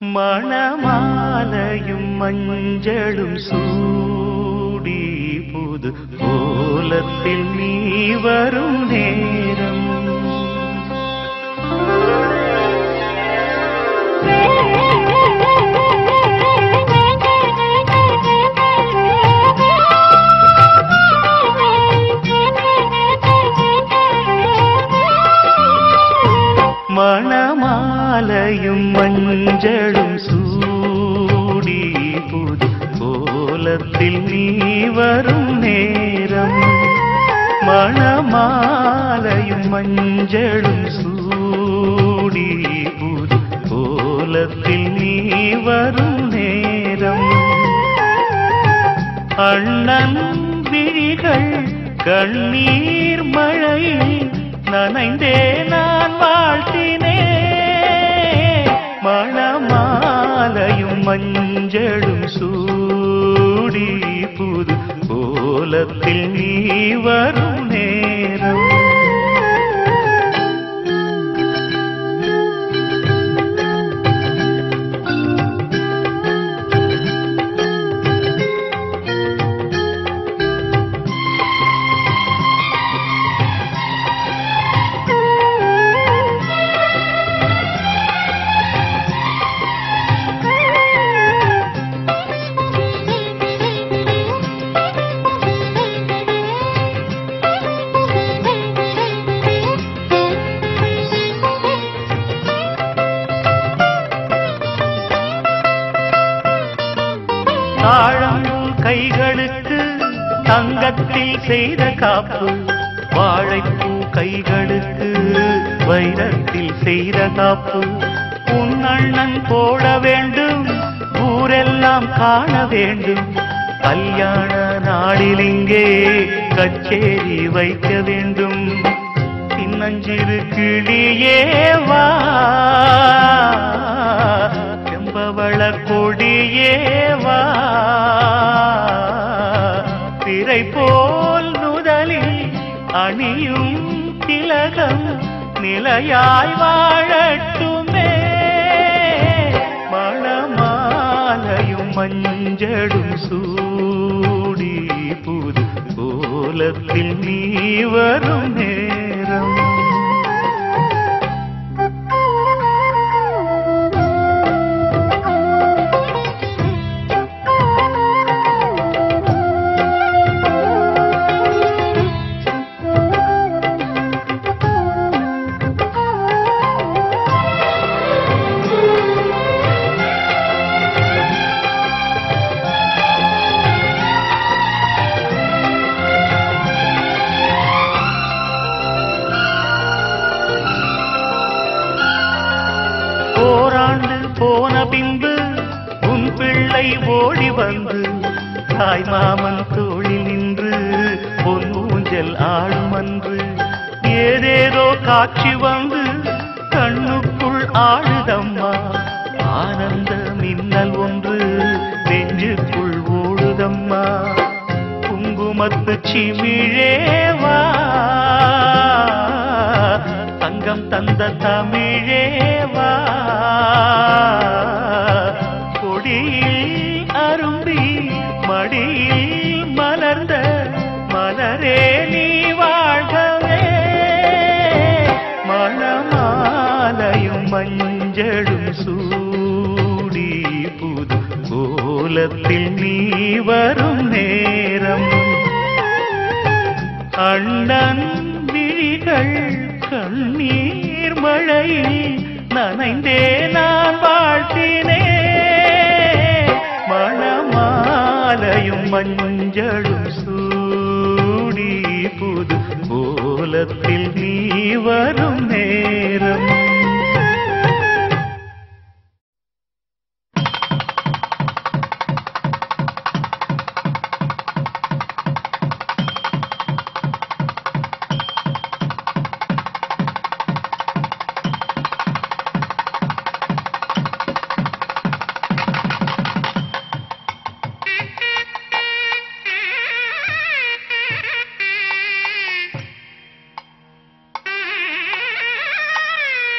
மணமாலையும் மஞ்சளும் சூடி புது கோலத்தில் நீ வரும் நேரம் மணமாலையும் மஞ்சளும் சூடி புது கோலத்தில் நீ வரும் நேரம் மணமாலையும் மஞ்சளும் சூடி புது கோலத்தில் நீ வரும் நேரம் அண்ணன் விழிகள் கண்ணீர் மழையில் நனைந்தே நான் வாழ்த்தினே மணமாலையும் மஞ்சளும் சூடி புது கோலத்தில் நீ வரும் நேரம் தாழம்பூ கைகளுக்கு தங்கத்தில் செய்த காப்பு வாழைப்பூ கைகளுக்கு வைரத்தில் செய்த காப்பு உன் அண்ணன் போட வேண்டும் ஊரெல்லாம் காண வேண்டும் கல்யாண நாளில் இங்கே கச்சேரி வைக்க வேண்டும் சின்னஞ்சிறு கிளியே வா செம்பவள கொடியே வா திரை போல் நுதலில் அணியும் திலகம் நிலையாய் வாழட்டுமே மணமாலையும் மஞ்சளும் சூடி புது கோலத்தில் நீ வரும் நேரம் ஓராண்டு போன பின்பு உன் பிள்ளை ஓடி வந்து தாய் மாமன் தோளில் நின்று பொன் ஊஞ்சல் ஆடும் அன்று ஏதேதோ காட்சி வந்து கண்ணுக்குள் ஆடுதம்மா ஆனந்த மின்னல் ஒன்று நெஞ்சுக்குள் ஓடுதம்மா குங்குமத்து சிமிழேவா தங்கம் தந்த தமிழேவா கொடியில் அரும்பி மடியில் மலர்ந்த மலரே நீ வாழ்கவே மணமாலையும் மஞ்சளும் சூடி புது கோலத்தில் நீ வரும் நேரம் அண்ணன் விழிகள் கண்ணீர் மழையில் நனைந்தே நான் வாழ்த்தினே மணமாலையும் மஞ்சளும் சூடி புது கோலத்தில் நீ வரும் நேரம் Thank you.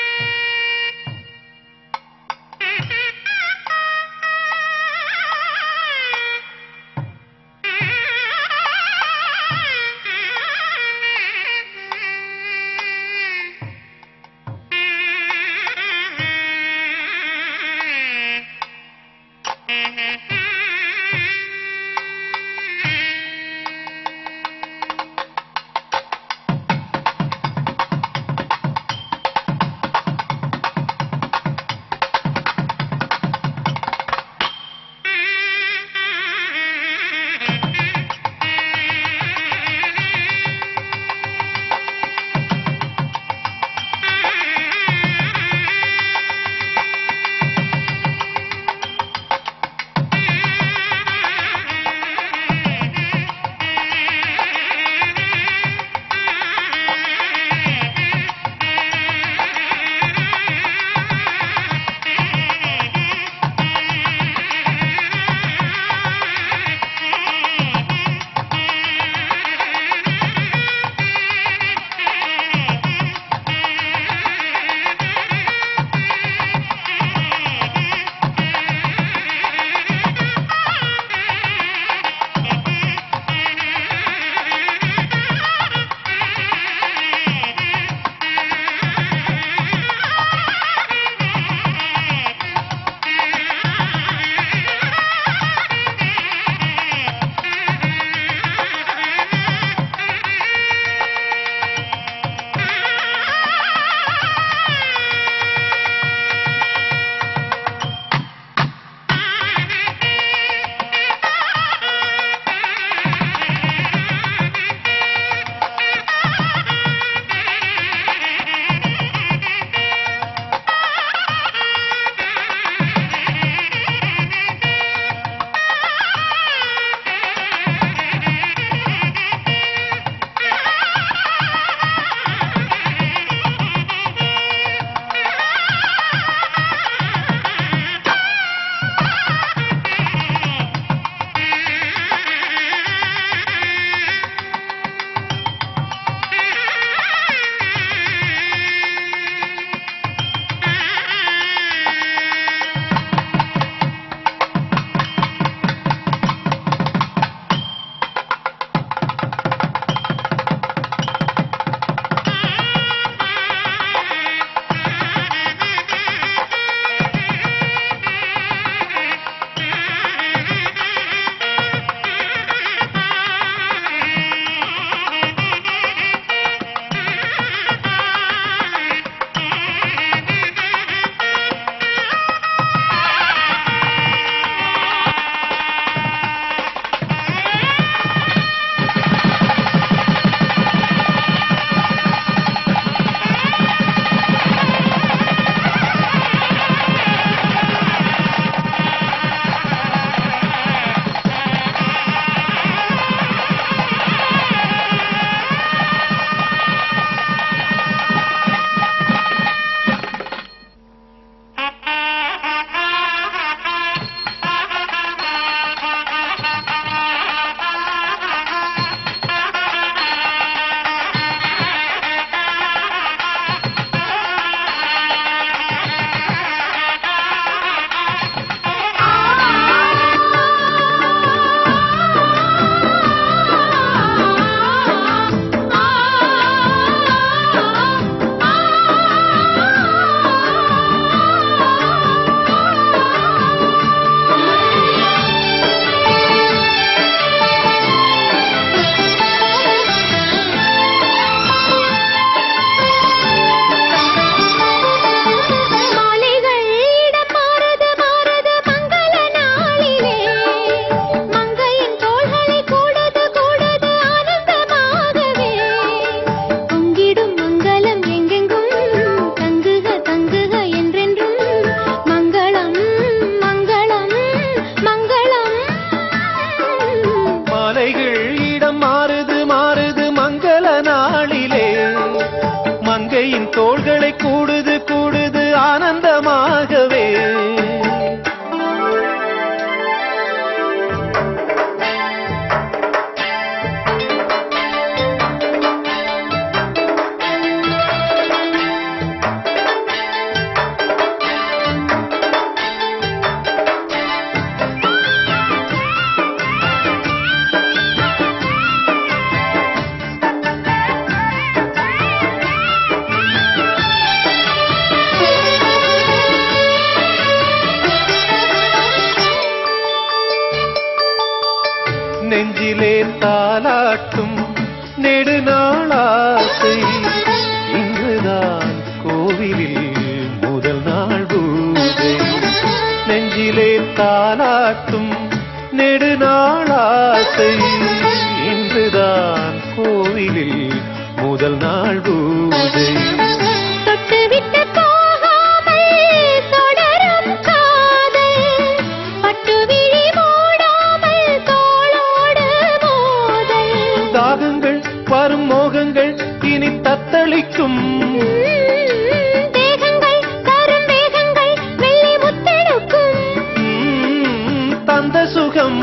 நெஞ்சிலே தாலாட்டும் நெடுநாளாசை இன்றுதான் கோவிலில் முதல் நாள் பூஜை நெஞ்சிலே தாலாட்டும் நெடுநாளாசை இன்றுதான் கோவிலில் முதல் நாள் பூஜை தொட்டுவிட்டு போகாமல் தொடரும் காதல் பட்டுவிழி மூடாமல் தோளோடு மோதல் தாகங்கள் வரும் மோகங்கள் இனி தத்தளிக்கும் தேகங்கள் தரும் வேகங்கள் வெள்ளி முத்தெடுக்கும் உம், தந்த சுகம்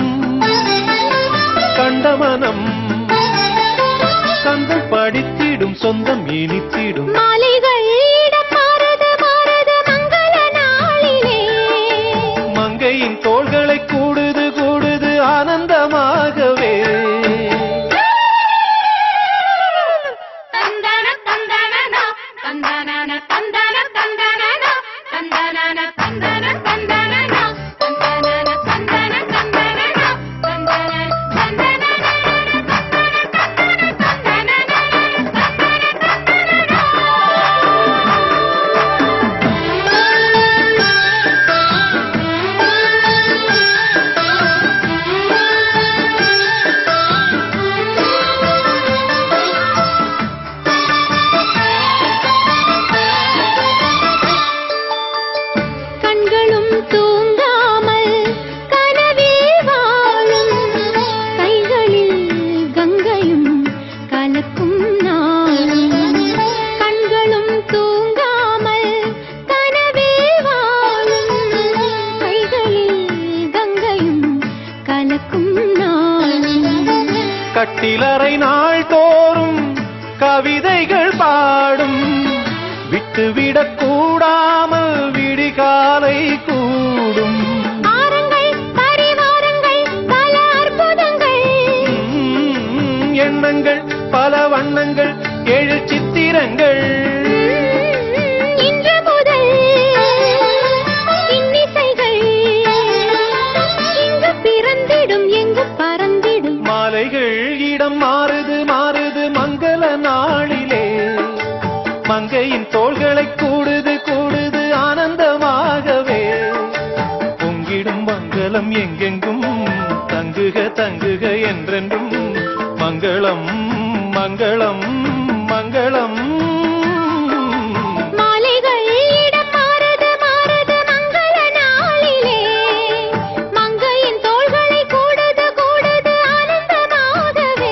கண்ட மனம் கண்கள் படித்திடும் சொந்தம் இனித்திடும் மாலைகள் இடம் மாறுது மாறுது மங்கள நாளிலே மங்கையின் தோள்களை கூடுது கூடுது ஆனந்தமாகவே தந்தன தந்தனனா தந்தனன தந்தன தந்தனனா தந்தனன தந்தன தந்தனனா தந்தனன தந்தன தந்தனனா தந்தன தந்தனன கண்களும் தூங்காமல் கனவில் வாழும் கைகளில் கங்கையும் கலக்கும் நாளும் கண்களும் தூங்காமல் கனவில் வாழும் கைகளில் கங்கையும் கலக்கும் நாளும் கட்டிலறை நாள் தோறும் கவிதைகள் பாடும் விட்டுவிடக் கூடாமல் விடிகாலை கூடும் ஆரங்கள் பரிவாரங்கள் பல அற்புதங்கள் உம், எண்ணங்கள் பல வண்ணங்கள் ஏழு சித்திரங்கள் இன்று முதல் இன்னிசைகள் இங்கு பிறந்திடும் எங்கு பறந்திடும் மாலைகள் இடம் மாறுது மாறுது மங்கள நாளிலே மங்கையின் தோள்களை கூடுது கூடுது ஆனந்தமாகவே பொங்கிடும் மங்களம் எங்கெங்கும் தங்குக தங்குக என்றென்றும் மங்களம் மங்களம் மங்களம் மாலைகள் இடம் மாறுது மாறுது மங்கள நாளிலே மங்கையின் தோள்களை கூடுது கூடுது ஆனந்தமாகவே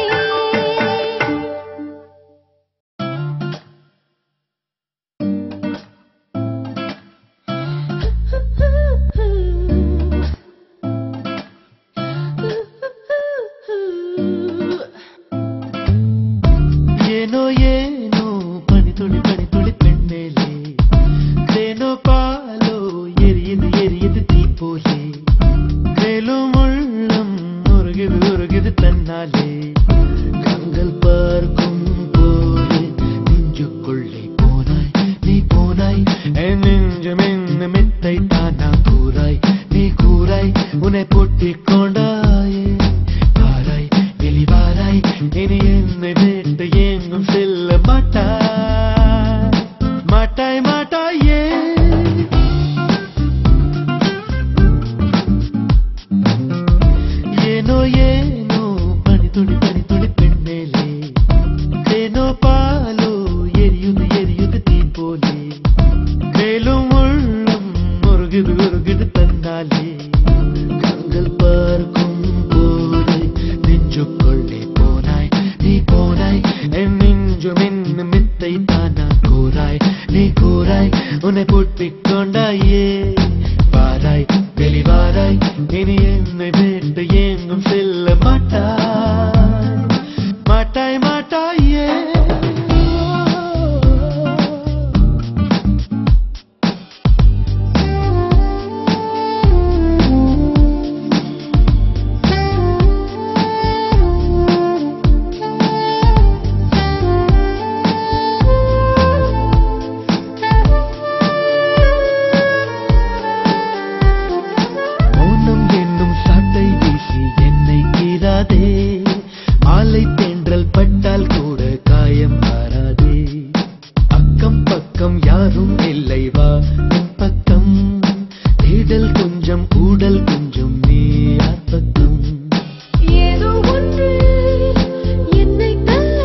ಏನೋ ಏನೋ ಪನಿ ತುಳಿ ಪನಿ ತುಳಿ ಪೆಣ್ಣೇಲೆ ತೇನೋ ಪಾಲೋ எரியுது எரியுது தீ போலே மேலும் உள்ளம் உருகுது உருகுது தன்னாலே கண்கள் பார்க்கும் போது நெஞ்சுக்குள்ளே போனாய் நீ போனாய் என் நெஞ்சம் என்ன மெத்தை தானா கூறாய் நீ கூறாய் உன்னை பொட்டிக் கொண்டாயே வாராய் வெளிவாராய் இனி என்னை விட்டு எங்கும் செல்ல மாட்டாய் மாட்டாய் மாட்டாயே ಏನೋ ಏನೋ ಪನಿ ತುಳಿ ಪನಿ ತುಳಿ ಪೆಣ್ಣೇಲೆ ತೇನೋ ಪಾಲೋ எரியுது எரியுது தீ போலே மேலும் உள்ளம் முருகுது முருகுது தன்னாலே கண்கள் பார் கொஞ்சம் ஊடல் கொஞ்சம் நீ பக்கம் ஏதோ ஒன்று என்னை தள்ள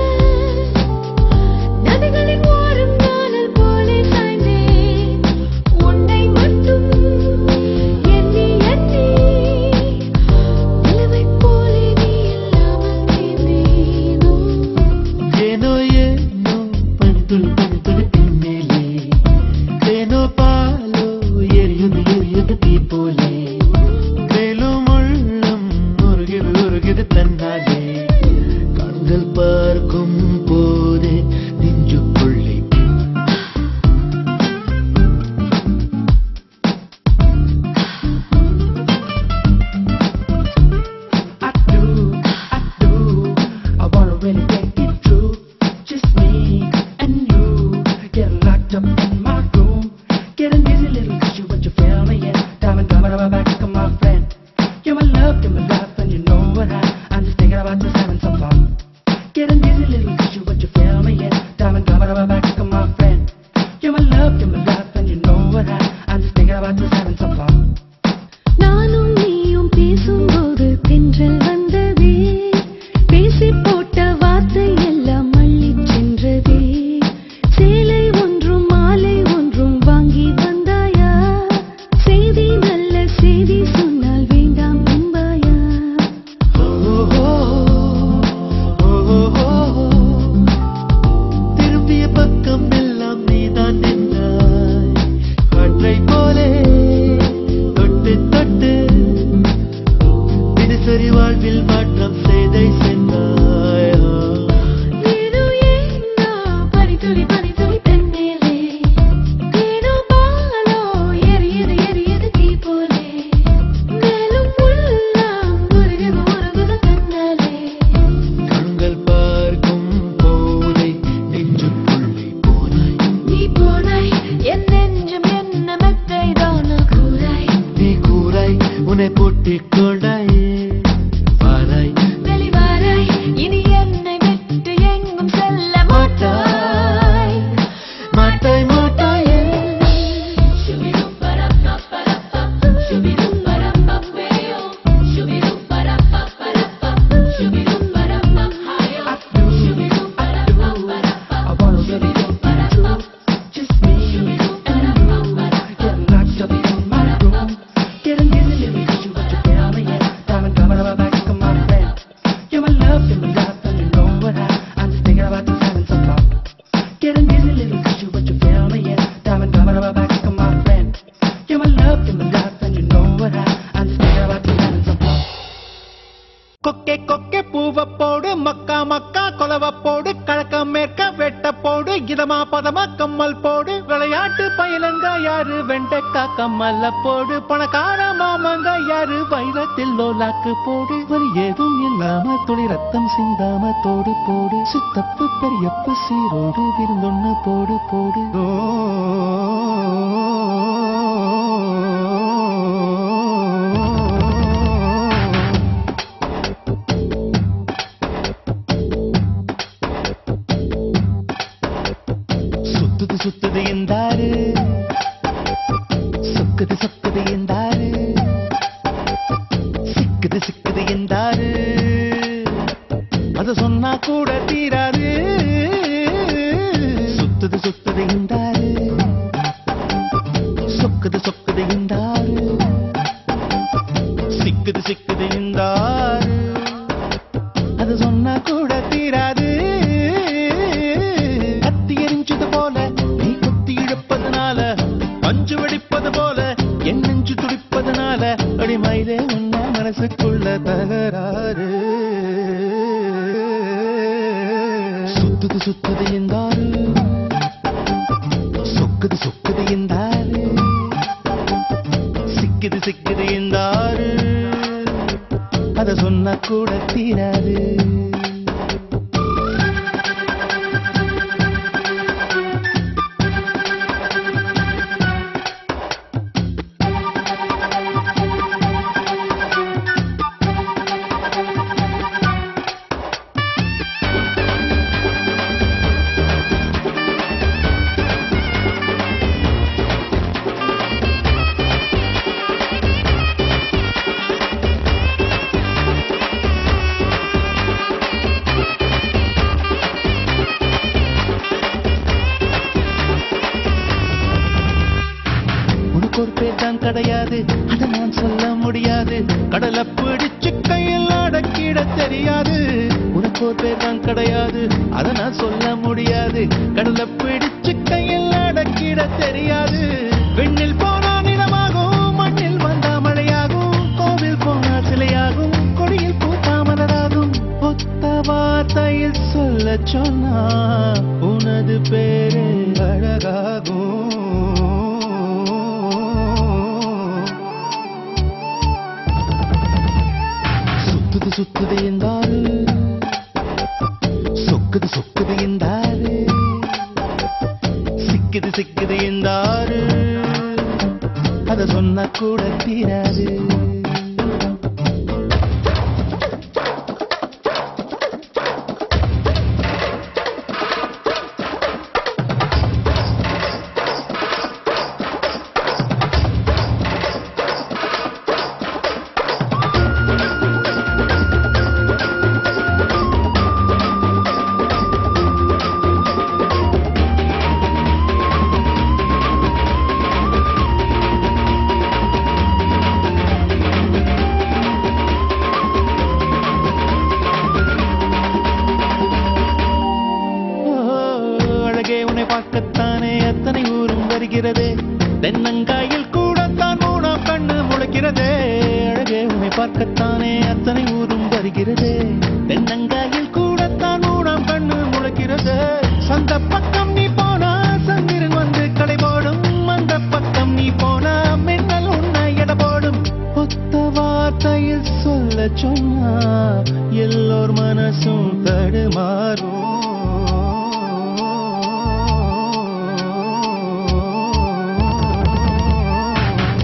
நதிகளின் ஓரம் நானல் போலே சாய்ந்தேன் உன்னை மட்டும் எண்ணி எண்ணி நிலவைப் போலே நீ இல்லாமல் தேனேனோ ஏனோ ஏனோ பனித்துளி பனித்துளி பின்னேலே தேனோ பாலோ எரியுது எரியுது தீ போலே மேலும் உள்ளம் உருகுது உருகுது தன்னாலே கண்கள் பார்க்கும் போதே நெஞ்சுக்குள்ளே I do, I do. I wanna really make it true. Just me and you. Get locked up in my room. Getting dizzy, little cause you what you feel me in. Diamond, diamond, on my back, come my friend. You're my love, you're my life, and you know what I. I'm just thinking about just having some fun. Getting dizzy, little cause you what you feel me in. Diamond, diamond, on my back, come my friend. You're my love, you're my life, and you know what I. I'm just thinking about just having some fun. நானும் நீயும் பேசும்போது தென்றல் வந்ததே பேசி போட்ட வார்த்தை எல்லாம் அள்ளிச் சென்றதே சேலை ஒன்றும் மாலை ஒன்றும் வாங்கி வந்தாயா செய்தி நல்ல செய்தி சொன்னால் வேண்டாம் என்பாயா திரும்பிய பக்கம் எல்லாம் நீதான் நின்றாய் காற்றை போலே தொட்டு தொட்டு தினசரி வாழ்வில் மாற்றம் செய்தை சென்றாய் ஏனோ ஏனோ பனித்துளி பனித்துளி பெண்ணேலே ஏனோ பாலோ எரியுது எரியுது தீ போலே மேலும் உள்ளம் உருகுது உருகுது கண்ணாலே கண்கள் பார்க்கும் போதே நெஞ்சுக்குள்ளே போனாய் நீ போனாய் என் நெஞ்சம் என்ன மெத்தைதான கூறாய் நீ கூறாய் உன்னை பூட்டிக் கொண்டாயே பாராய் வெளிவாராய் இனி என்னை விட்டு எங்கும் செல்ல மாட்டாய் மாட்டாய் மாட்டாயே I wanna really make it true. Just me and you. Getting locked up in my room. Getting dizzy, little cause you what you feel me in. Diamond coming on my back, come my friend. You're my love, you're my life, and you know what I. I'm just thinking about just having some fun. Getting dizzy, little cause you what you feel me in. Diamond coming on my back, come my friend. You're my love, you're my life, and you know what I. I'm just thinking about just having some fun. கொக்கே கொக்கே பூவ போடு மக்கா மக்கா கொலவ போடு கழக்க மேற்க வெட்ட போடு இதமா பதமா கம்மல் போடு விளையாட்டு பயிலங்க யாரு வெண்டைக்கா கம்மல்ல போடு பணக்கார மாமங்க யாரு வைரத்தில் லோலாக்கு போடு வலி ஏதும் இல்லாம துளி ரத்தம் சிந்தாம தோடு போடு சித்தப்பு பெரியப்பு சீரோடு விருந்தொன்னு போடு போடு சுத்துது சுத்துது என்றாரு சொக்குது சொக்குது என்றாரு சிக்குது சிக்குது என்றாரு அத சொன்னா கூட தீராது சுத்துது சுத்துது என்றாரு சொக்குது சொக்குது என்றாரு சிக்குது சிக்குது என்றாரு அது சொன்னா கூட தீராது கத்தி எரிஞ்சது போல நீ குத்தி இழுப்பதனால பஞ்சு வெடிப்பது போல என் நெஞ்சு துடிப்பதனால அடிமயிலே உன்ன மனசுக்குள்ள தகராறு சுத்துது சுத்துது என்றாரு சொக்குது சொக்குது என்றாரு சிக்குது சிக்குது என்றாரு அத சொன்னா கூட தீராது கிடையாது அதை நான் சொல்ல முடியாது கடலை பிடிச்சு கையில் அடக்கிட தெரியாது உனக்கு ஒரு பேர் தான் கிடையாது அதை நான் சொல்ல முடியாது கடலை பிடிச்சு கையில் அடக்கிட தெரியாது விண்ணில் போனா நிலமாகும் மண்ணில் வந்தா மழையாகும் கோவில் போனா சிலையாகும் கொடியில் பூத்தா மலராகும் ஒத்த வார்த்தையில் சொல்ல சொன்னா உனது பேரு அழகாகும் சுத்துது சுத்துது என்றாரு சொக்குது சொக்குது என்றாரு சிக்குது சிக்குது என்றாரு அத சொன்ன கூட தீராது ஓ, அழகே உன்னை பார்க்கத்தானே எத்தனை ஊரும் வருகிறதே தென்னங்காயில் கூடத்தான் மூணாம் கண்ணு முளைக்கிறதே அழகே உன்னை பார்க்கத்தானே அத்தனை ஊரும் வருகிறதே தென்னங்காயில் கூடத்தான் மூணாம் கண்ணு முளைக்கிறதே சந்த பக்கம் நீ போனா சந்திரன் வந்து கடை போடும் அந்த பக்கம் நீ போனா மின்னல் உன்னை எடை போடும் ஒத்த வார்த்தையில் சொல்ல சொன்னா எல்லோர் மனசும் தடுமாறும்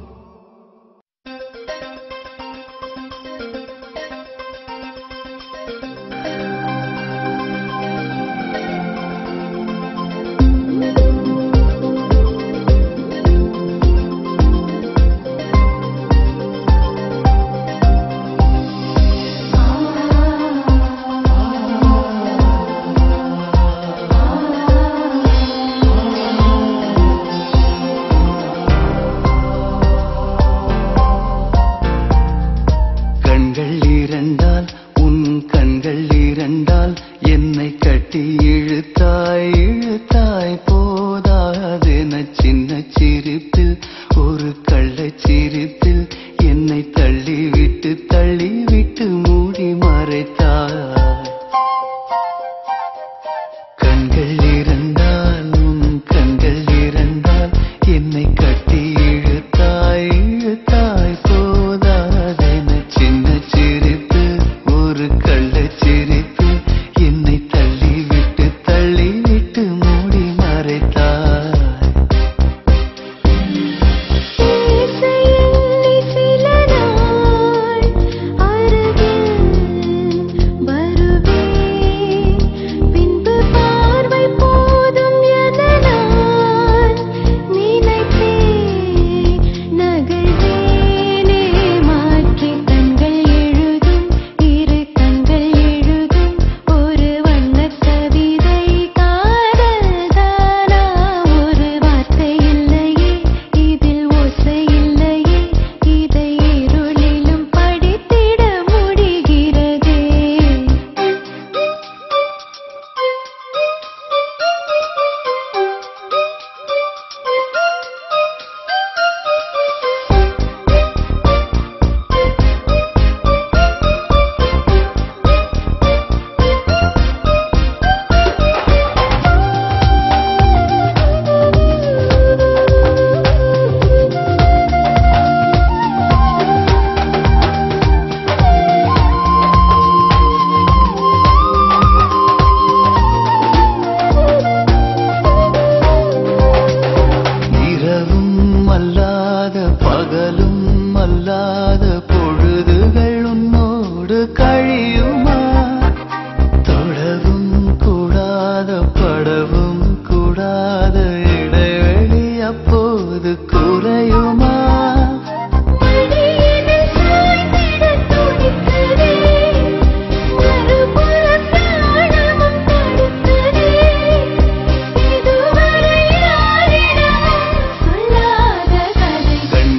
கண்கள் இரண்டால் உன் கண்கள் இரண்டால் என்னை கட்டி இழுத்தாய் இழுத்தாய் போதாதென சின்ன சிரிப்பில் ஒரு கள்ளச் சிரிப்பில் என்னை தள்ளிவிட்டு தள்ளிவிட்டு மூடி மறைத்தாய் கண்கள் இரண்டால் உன் கண்கள் இரண்டால் என்னை கட்டி இழுத்தாய் இழுத்தாய் போதாதென சின்ன சிரிப்பு ஒரு கள்ளச் சிரிப்பு என்னை தள்ளிவிட்டு தள்ளிவிட்டு மூடி மறைத்தாய் பேசையில்லை சில நாள் அருகில் வருவேன் பின்பு பார்வை போதும் எதனால் நினைத்தேன் நகர்வேனே மாற்றி கண்கள் எழுதும் இரு கண்கள் எழுதும் ஒரு வண்ணக் கவிதை காதல் தானா ஒரு வார்த்தை இல்லையே இதில் ஓசை இல்லையே இதை இருளிலும் படித்திட முடிகிறதே இரவும் அல்லாத பகலும் அல்லாத பொழுதுகள் உன்னோடு கழியுமா தொடவும் கூடாத படவும் கூடாத இடைவெளி அப்போது குறையுமா மடியினில் சாய்ந்திட துடித்ததே மறுபுறம் பிராணமும் தடுத்ததே இதுவரை யாரிடமும் சொல்லாத கதை கண்கள்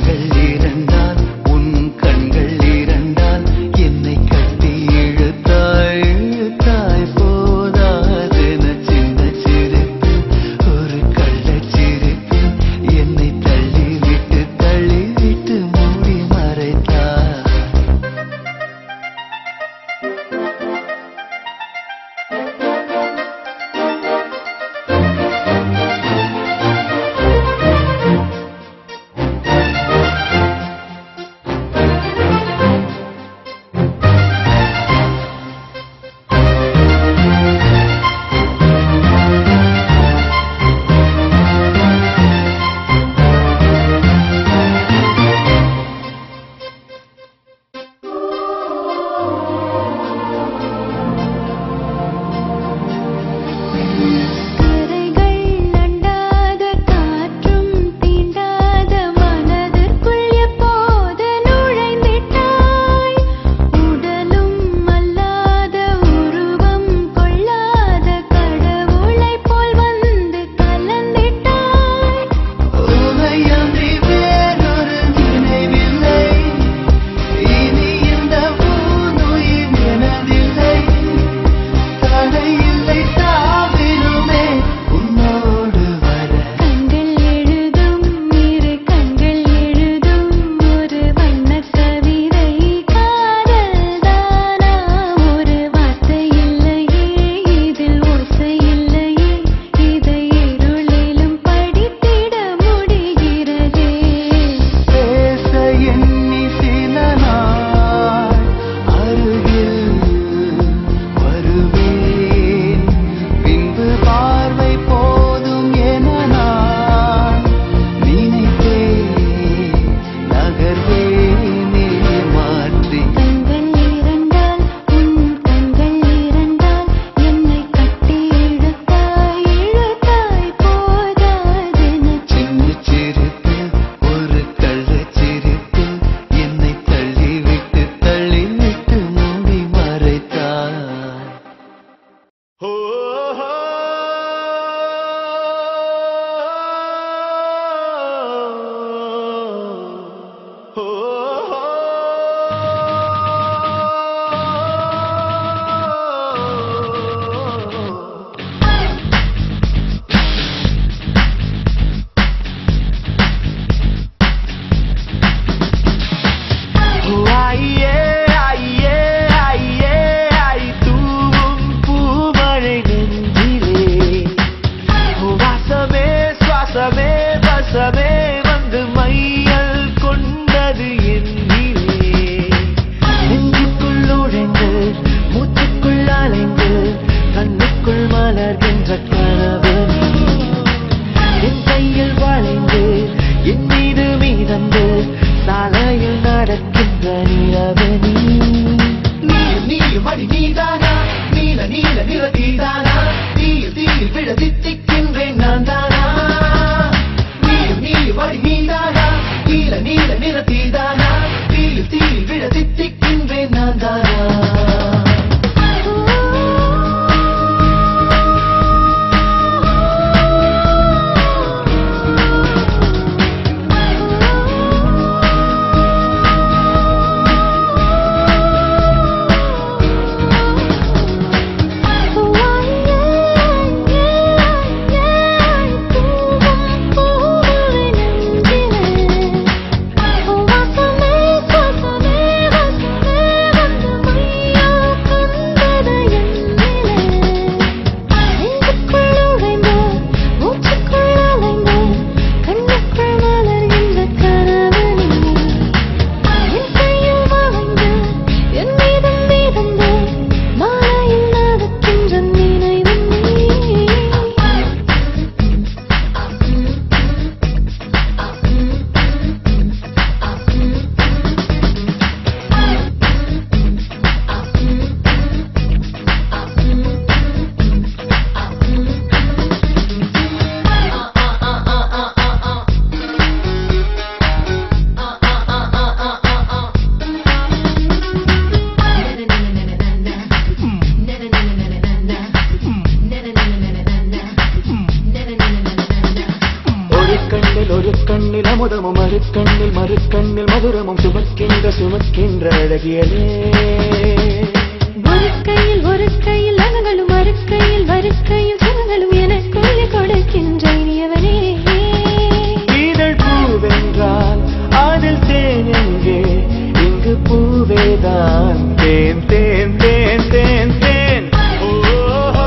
கண்ணில் மறு கண்ணில் மதுரமும் சுமக்கின்ற சுமக்கின்ற அழகியலே ஒரு கையில் ஒரு கையில் அகங்களும் மறு கையில் மறு கையில் சுகங்களும் எனக்குள்ளே கொடுக்கின்ற இனியவனே இதழ் பூவென்றால் அதில் தேன் எங்கே இங்கு பூவேதான் தேன் தேன் தேன் தேன் தேன் ஓ, ஓ,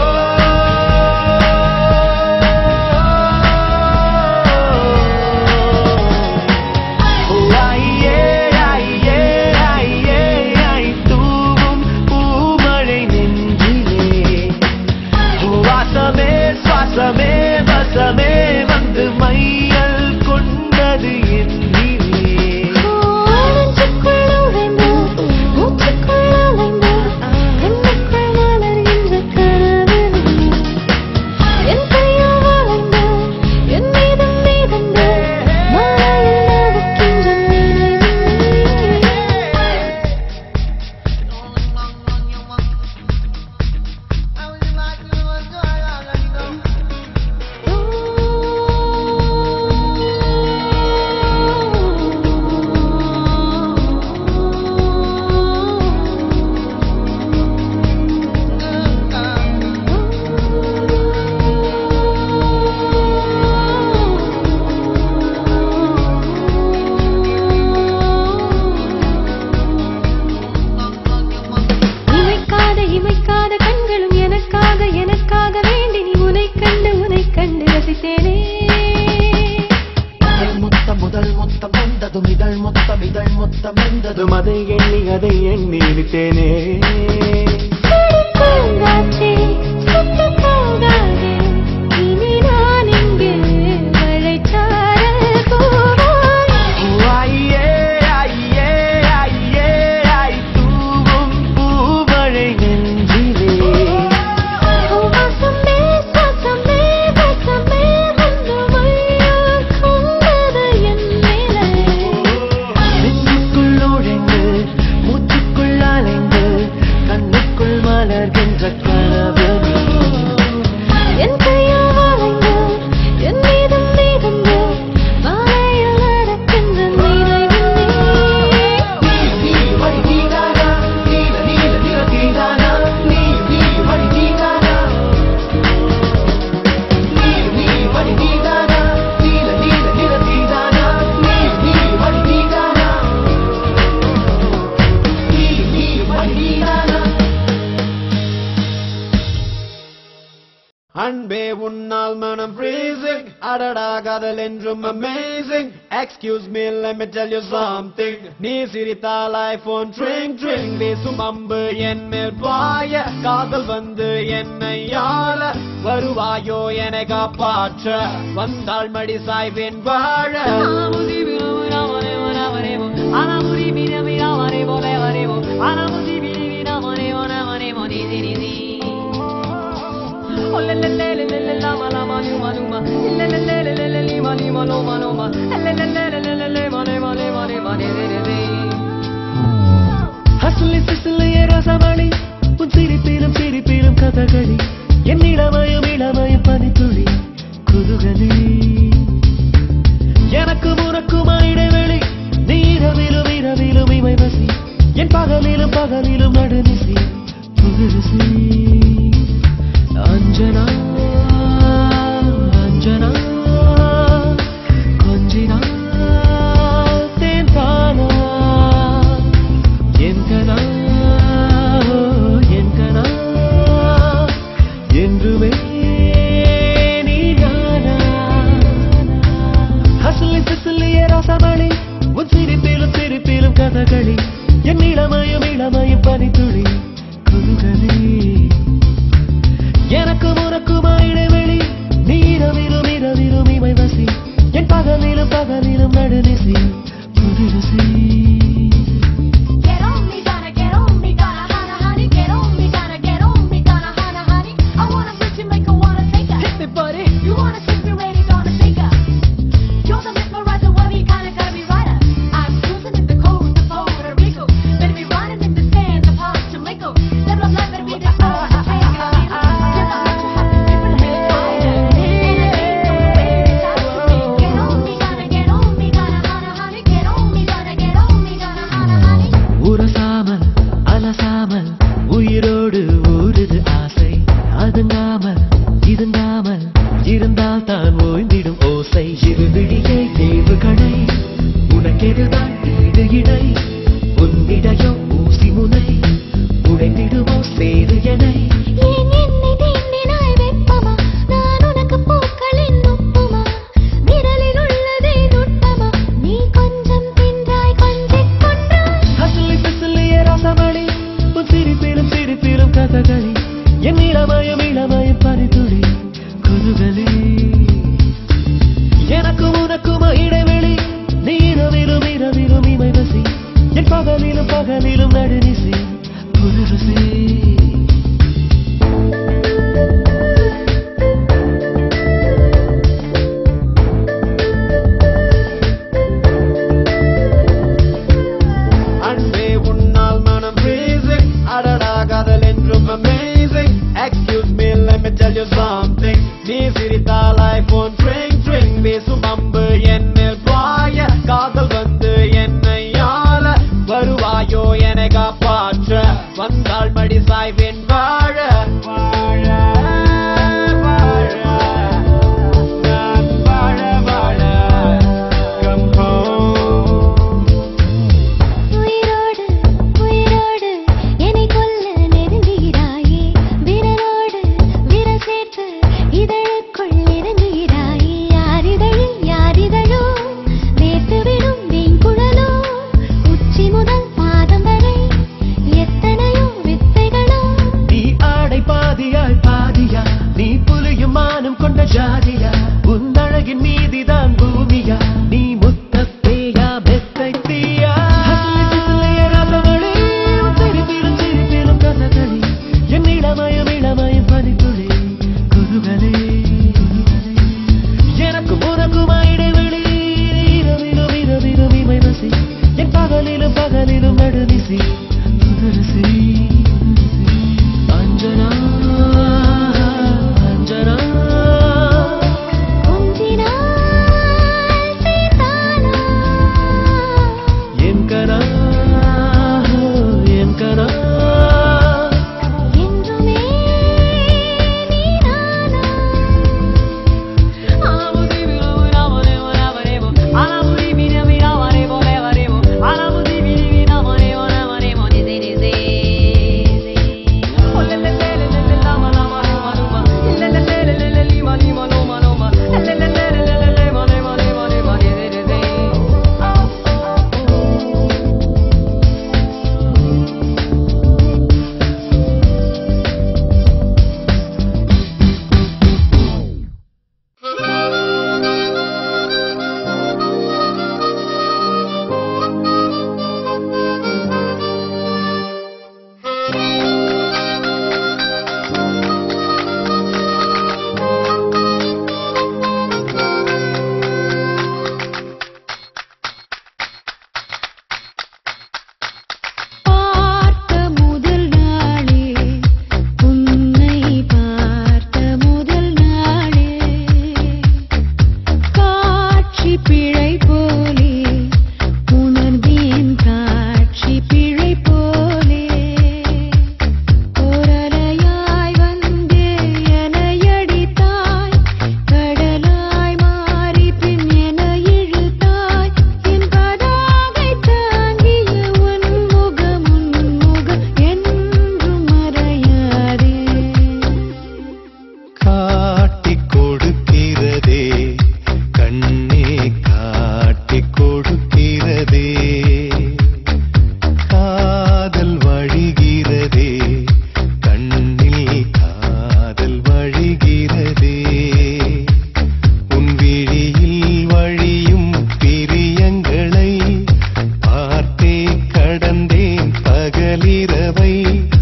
ஓ. ஐயே, ஐயே, ஐயே, ஐ தூவும் பூமழை நெஞ்சிலே வாசமே சுவாசமே வசமே வந்து மையல் கொண்டது என்னிலே நெஞ்சுக்குள் நுழைந்து, மூச்சுக்குள் அலைந்து, கண்ணுக்குள் மலர்கின்ற கனவு நீ. என் கையில் வளைந்து, என் மீதும் மிதந்து, மாலையில் நடக்கின்ற நினைவு நீ. இமைக்காத இமைக்காத கண்களும் எனக்காக எனக்காக வேண்டி நீ உனை கண்டு உனை கண்டு ரசித்தேனே முதல் மொத்தம் முதல் மொத்தம் வந்ததும் இதழ் மொத்தம் இதழ் மொத்தம் வந்ததும் அதை எண்ணி அதை எண்ணி இழுத்தேனே பூங்காற்றே சுட்டு போகாதே இனி நான் இங்கே மழைச்சாரல் போவாய் ஐயே ஐயே ஐயே ஐ தூவும் பூமழை நெஞ்சிலே வாசமே சுவாசமே வசமே வந்து மையால் கொண்டது என் நிலை நெஞ்சுக்குள் நுழைந்து மூச்சுக்குள் அலைந்து கண்ணுக்குள் மலர்கின்ற கனவு நீ. என் கையில் வளைந்து, என் மீதும் மிதந்து, மாலையில் நடக்கின்ற நினைவு நீ. நீ வழி நீதானா நீல நீல நிற தீதானா நீ நீ வழி நீதானா நீ நீ வழி நீதானா நீல நீல நிற தீதானா நீ நீ வழி நீதானா நீ நீ வழி நீதானா அன்பே உன்னால் மனம் freezing அடடா காதல் என்றும் amazing excuse me let me tell you something நீ சிரித்தால் ஐபோன் ட்ரிங் ட்ரிங் வீசும் அம்பு என் மேல் பாய காதல் வந்து என்னை ஆள வருவாயோ என்னை காப்பாற்ற வந்தாள் மடி சாய்வேன் வாழ ஹசுலி சிசுலி ரசமணி உன் சிரிப்பிலும் சிரிப்பிலும் கதகளி என் இளமயம் இளமயம் பனித்துளி குதுகலி எனக்கு உனக்குமா இடைவெளி நீ இரவிலும் இரவிலும் இமை வசி என் பகலிலும் பகலிலும் நடுநிசி புதுசி அஞ்சனா அஞ்சனா கொஞ்சினா தேன் தானா என்கனா என்கனா என்றுமே நீ நானா ஹசுலி சிசுலிய ரசமணி உன் சிரிப்பிலும் சிரிப்பிலும் கதகளி என் இளமயம் இளமயம் பனித்துளி குதுகலி எனக்கு உனக்குமா இடைவெளி நீ இரவிலும் இரவிலும் இமை வசி என் பகலிலும் பகலிலும் நடுநிசி புதுசி Get on me, Donna, get on me, Donna, Hana, honey. Get on me, Donna, get on me, Donna, Hana, honey. I wanna switch you, make her wanna take her. Hit me, buddy. You wanna switch me, ready, Donna, take her. You're the mesmerizer, what you kinda gotta be rider. I'm cruising in the coast of Puerto Rico. பகலிலும் நடுநிசி புதுருசி அன்பே உன்னால் மனம் freezing அடடா காதல் என்றும் amazing excuse me let me tell you something நீ சிரித்தால் ஐபோன் ட்ரிங் ட்ரிங் வீசும் அம்பு என்னில் பாய காதல் வந்து என்னை ஆள வருவாயோ என காப்பாற்ற வந்தாள் மடி சாய்வேன் வாழ வாழ வாழ நான் வாழ வாழ come home உயிரோடு உயிரோடு என்னை கொல்ல நெருங்குகிறாயே விரலோடு விரல் சேர்த்து இதழுக்குள் இறங்குகிறாயே யார் இதழில் யார் இதழோ வேர்த்துவிடும் வெண்குழலோ உச்சி முதல் பாதம் வரை எத்தனையோ வித்தைகளோ நீ ஆடை பாதியாய் பாதியா நீ புலியும் மானம் கொண்ட ஜாதியா உன் அழகின் மீதிதான் பூமியா நீ முத்த பேயா மெத்தை தீயா என் இளமயம் இளமயம் பனித்துளி குருகலே எனக்கு உனக்குமா இடைவெளி இரவிலும் இரவிலும் இமை நசி என் பகலிலும் பகலிலும் நடுநிசி புதுரிசி அஞ்சனா அஞ்சனா கொஞ்சினாள் சேர்த்தானா என் கனா என் கனா என்றுமே நீதானா பார்த்த முதல் நாளே உன்னை பார்த்த முதல் நாளே காட்சி பிழை போலே உணர்ந்தேன் காட்சி பிழை போலே ஓரலையாய் வந்து எனையடித்தாய் கடலாய் மாறி பின் என இழுத்தாய் என் பதாகை தாங்கிய உன் முகம் உன் முகம் என்றும் மறையாதே காட்டிக் கொடுக்கிறதே கண்ணே காட்டிக் கொடுக்கிறதே காதல் வழிகிறதே கண்ணில் காதல் வழிகிறதே உன் விழியில் வழியும் பிரியங்களை பார்த்தே கடந்தேன் பகலிரவை